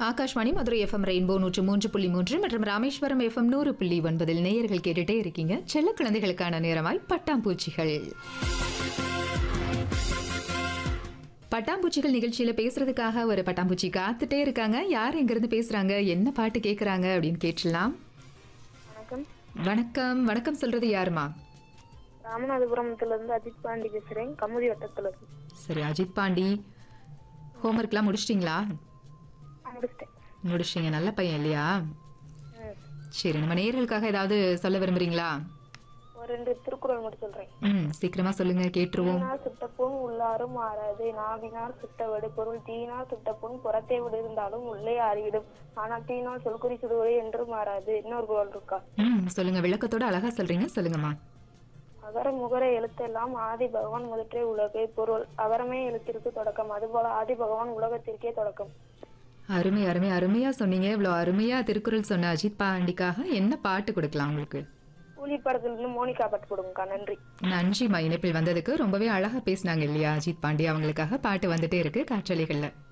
Akashvani Madurai FM rainbow நூற்று மூன்று புள்ளி மூன்று மற்றும் ராமேஸ்வரம் எஃப்எம் நூறு புள்ளி ஒன்பதில் நேயர்கள் கேட்டுட்டே இருக்கீங்க செல்ல குழந்தைகளுக்கான நேரமாய் பட்டாம்பூச்சிகள் பட்டாம்பூச்சிகள் நிகழ்ச்சியில பேசுறதுக்காக ஒரு பட்டாம்பூச்சி காத்துட்டே இருக்காங்க யார் எங்க இருந்து பேசுறாங்க என்ன பாட்டு கேக்குறாங்க அப்படின்னு கேட்டுடலாம் வணக்கம் வணக்கம் வணக்கம் சொல்றது யாருமா ராமநாதபுரத்துல இருந்து அஜித் பாண்டி பேசுறேன் கமுதி வட்டத்துல இருந்து சரி அஜித் பாண்டி ஹோம்ஒர்க்லாம் முடிச்சிட்டிங்களா நான் முடிச்சிட்டேன் முடிச்சிட்டீங்க நல்ல பையன் இல்லையா ம். சரி நம்ம நேயர்களுக்காக ஏதாவது சொல்ல விரும்புறீங்களா ஒரு ரெண்டு திருக்குறள் மட்டும் சொல்றேன் ம் சீக்கிரமா சொல்லுங்க கேட்டுருவோம் தீனால் சுட்ட புண் உள்ளாரும் மாறாது நாவினால் சுட்டவடு பொருள் தீனால் சுட்ட புண் புறத்தை விட இருந்தாலும் உள்ளே ஆறிவிடும் ஆனால் தீனால் சொல்குறி சுடுவது என்று மாறாது இன்னொரு குரல் இருக்கா ம் சொல்லுங்க விளக்கத்தோட அழகா சொல்றீங்க சொல்லுங்கம்மா அகர முகர எழுத்தெல்லாம் ஆதி பகவான் முதற்றே உலகு பொருள் அகரமே எழுத்திற்கு தொடக்கம் அதுபோல ஆதி பகவான் உலகத்திற்கே தொடக்கம் அருமை அருமை அருமையா சொன்னீங்க இவ்வளோ அருமையா திருக்குறள் சொன்ன அஜித் பாண்டிக்காக என்ன பாட்டு கொடுக்கலாம் உங்களுக்கு கூலி படத்துல இருந்து மோனிகா பட்டு கொடுங்கக்கா நன்றி நன்றிம்மா இணைப்பில் வந்ததுக்கு ரொம்பவே அழகா பேசினாங்க இல்லையா அஜித் பாண்டி அவங்களுக்காக பாட்டு வந்துட்டே இருக்கு காற்றலைகள்ல